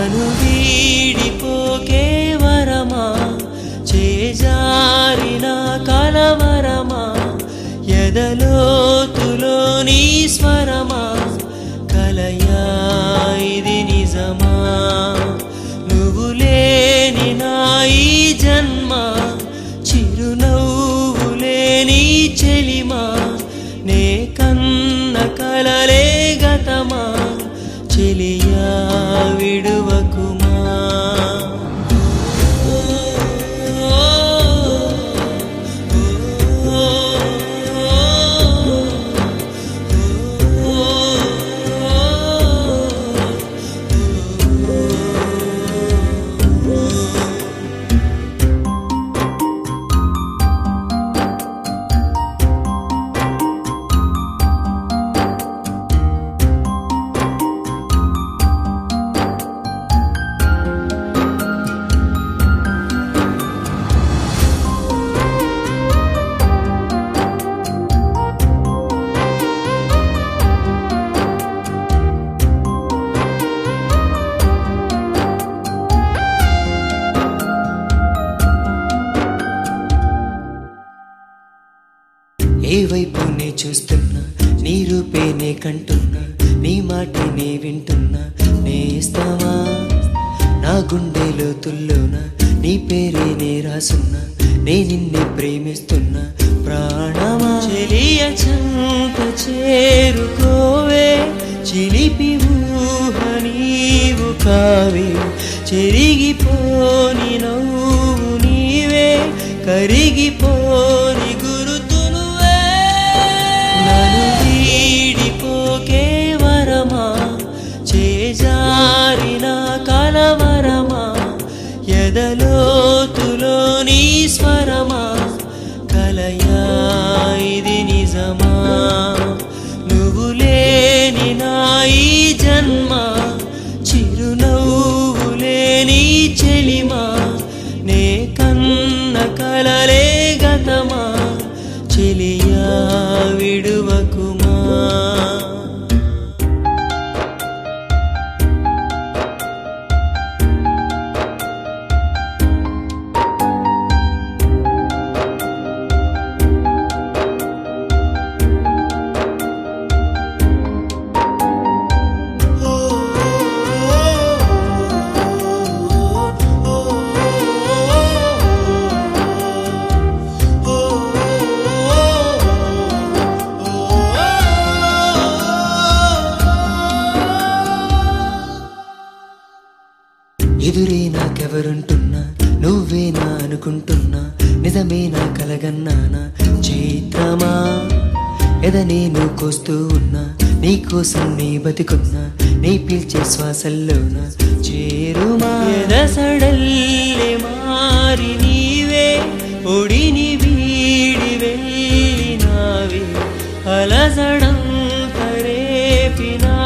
నన్ను వీడిపోకే వరమా చేజారిన కలవరమా ఎదలోతులో నీ స్వరమా కలయా ఇది నిజమా నువ్వు లేని నా ఈ జన్మ చిరునవ్వు లేని చెలిమా నే కన్న కలలే గతమా చెలియా విడువకుమా ఏ వైపు నే చూస్తున్నా నీ రూపే నే కంటున్నా నీ మాటే నే వింటున్నా నేస్తావా నా గుండెలో తుల్లోనా నీ పేరే నే రాసున్నా నే నిన్నే ప్రేమిస్తున్నా ప్రాణమా చెలియ చంత చేరుకోవే చిలిపి ఊహ నీవు కావే చెరిగిపోని నవ్వు నీవే కరిగిపోని గురుతు నువ్వే నన్ను వీడిపోకే వరమా చేజారిన కలవరమా ఎదలోతులో నీ స్వరమా కలయా ఇది నిజమా నువ్వు లేని నా ఈ జన్మ చిరునవ్వు లేని చెలిమా నే కన్న కలలే గతమా చెలియా విడువకుమా ఎదురే నాకెవరుంటున్నా నువ్వేనా అనుకుంటున్నా నిజమేనా కలగన్నానా చైత్రమా ఎద నేను కోస్తూ ఉన్నా నీ కోసం నీ బతికున్నా నీ పీల్చే శ్వాసల్లోన చేరుమా ఎదసడల్లే మారి నీవే ఒడిని వీడి వెళ్ళినావే అలసడం కరేపినా